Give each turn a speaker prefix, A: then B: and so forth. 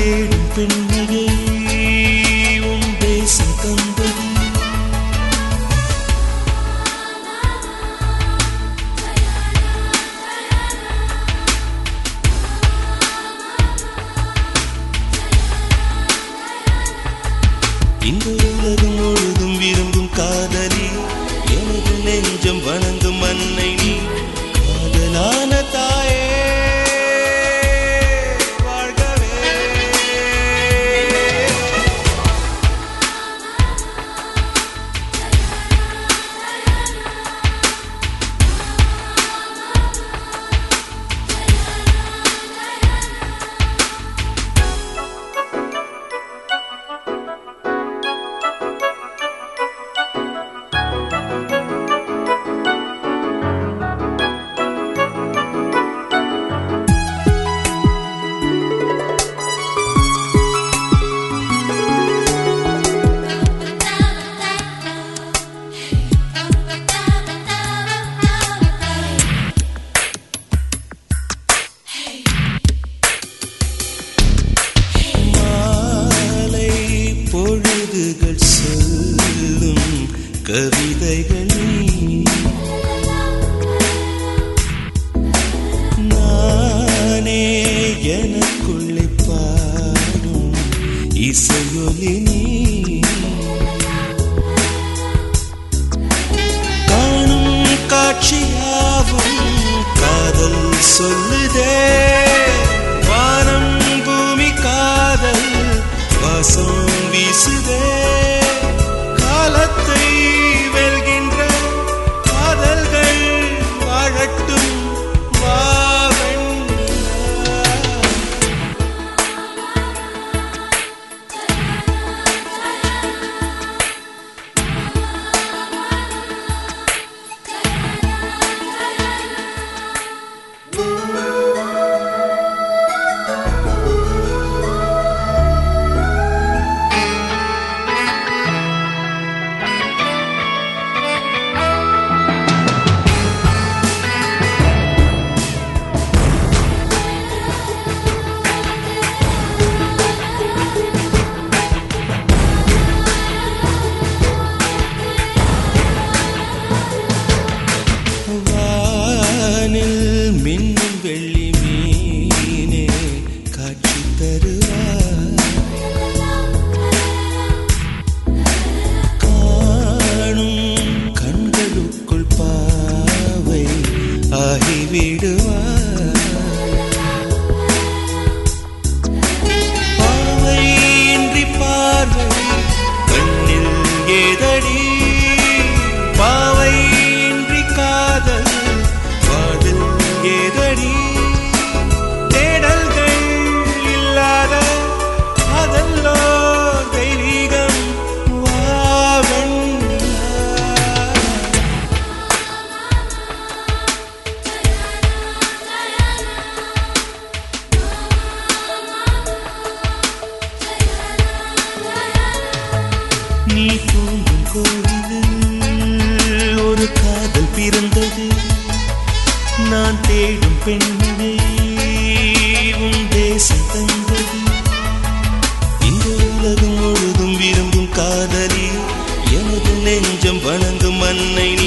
A: தேடும் பெண்மையை உன் தேசம் தந்தது இந்த உலகம் முழுதும் விரும்பும் காதலி எனது நெஞ்சம் வணங்கும் அன்னை நீ காதலான தாயே வாழ்கவே மாலை பொழுதுகள் சொல்லும் கவிதைகள் நீ. நானே எனக்குள்ளே பாடும் இசையொலி நீ காணும் காட்சியாவும் காதல் சொல்லுதே வானம் பூமி காதல் வாசம் வீசுதே காலத்தை வெல்கின்ற காதல்கள் வாழட்டும் வாவெண்ணா வானில் மின்னும் வெள்ளி மீனே காட்சி தருவார் காணும் கண்களுக்குள் பாவை ஆகிவிடுவார் பாவை இன்றி பார்வை கண்ணில் ஏதடி பாவை இன்றி காதல் வாதில் ஏதடி தேடல்கள் இல்லாத அதல்லோ தெய்வீகம் வாவெண்ணிலா நீ தூங்கும் கோவிலில் ஒரு காதல் பிறந்தது நான் தேடும் பெண்மணி உன் தேசம் தந்தது இந்த உலகம் முழுதும் விரும்பும் காதலி எனது நெஞ்சம் வணங்கும் அன்னை நீ